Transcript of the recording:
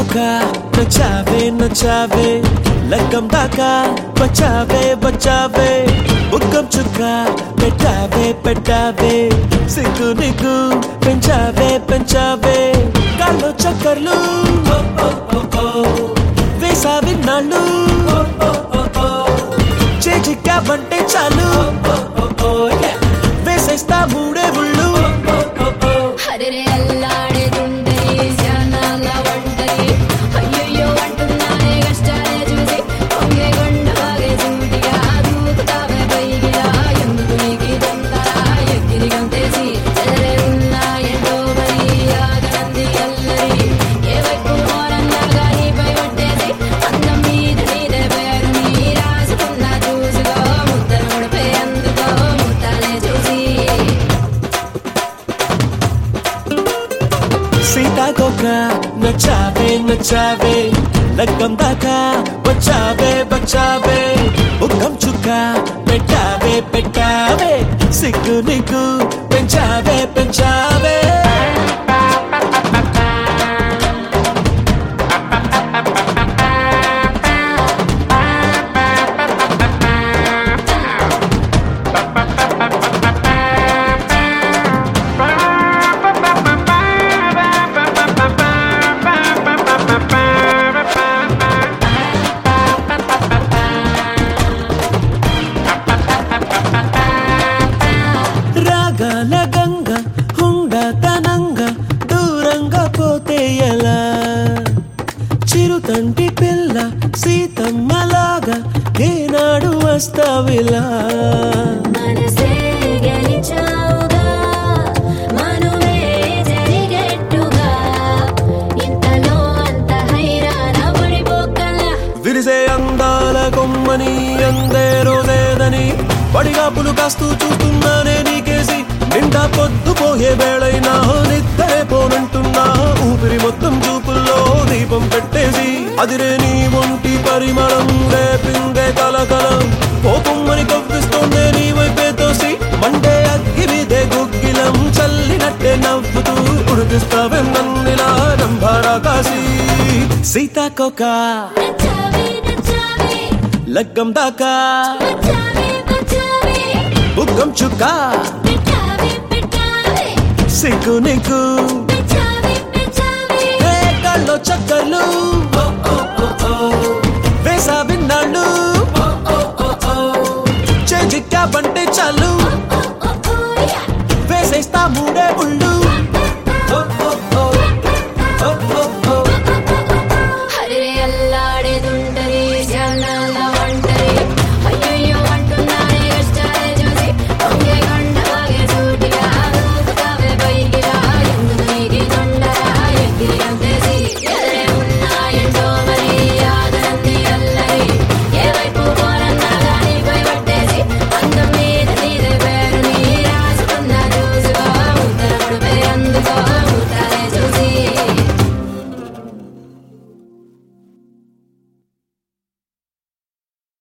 సీతాకోక నచ్చావే నచ్చావే లగ్గం దాకా వచ్చావే వచ్చావే బుగ్గం చుక్క పెట్టావే పెట్టావే సిగ్గు నిగ్గు పెంచావే పెంచావే కాళ్ళు చక్కర్లు ఓ, ఓ, ఓ, ఓ. వేసావి నాళ్ళు ఓ, ఓ, ఓ, ఓ. చేజిక్కావంటే చాలు ఓ, ఓ, ఓ, yeah. వేసేస్తా మూడే ముళ్ళు ఓ, ఓ, ఓ, ఓ. హరిరే అల్లాడే తుంటరి శానాల వంటరి అయ్యయ్యో అంటున్నానే కష్టాలే చూసి పొంగే కొండ బాగే సూటిగా దూకుతావే పైగిరా ఎందుకు నీకు తొందర ఎక్కిరి గంతేసి చెదరే ఉన్నా ఎంతో మరి ఆగనంది అల్లరి ఏ వైపు మోరన్నా గాని పైవట్టేసి అందం మీద నీదే పేరు నీ రాసుకున్న చూసుకో ముద్దరు ముడిపే అందుకో ముద్దాలే చూసి సీతాకోక నచ్చావే నచ్చావే లగ్గం దాకా వచ్చావే వచ్చావే బుగ్గం చుక్క పెట్టావే పెట్టావే సిగ్గు నిగ్గు పెంచావే పెంచావే రాగాల గంగ హుండతనంగా దూరంగా పోతే ఎలా చిరుతంటి పిల్ల సీతమ్మలాగా ఏనాడు వస్తావిలా మనసే గెలిచావుగా మనువే జరిగేట్టుగా ఇంతలో అంత హైరాణ పడిపోకల్లా విరిసే అందాల కొమ్మని అందే రోజేదని పడిగాపులు కాస్తూ చూస్తున్నానే నీకేసి నిండా పొద్దుపోయే వేళైనా నిద్దరే పోనంటున్నా ఊపిరి మొత్తం చూపుల్లో దీపం పెట్టేసి అదిరే నీ ఒంటి పరిమళం రేపిందే కలకలం కోపమ్మని కవ్విస్తోందే నీ వైపే తోసి మండే అగ్గి మీదే గుగ్గిలం చల్లినట్టే నవ్వుతూ ఉడికిస్తావే నన్నిలా రంభారా కాసి సీతాకోక నచ్చావే నచ్చావే లగ్గం దాకా నచ్చావే నచ్చావే బుగ్గం చుక్క పెట్టావే పెట్టావే సిగ్గు నీకు పెంచావే పెంచావే ఏ కళ్ళు చక్కర్లు ఓ, ఓ, ఓ, ఓ. వేసా విన్నాళ్ళు చేజిక్కాబంటే చాలు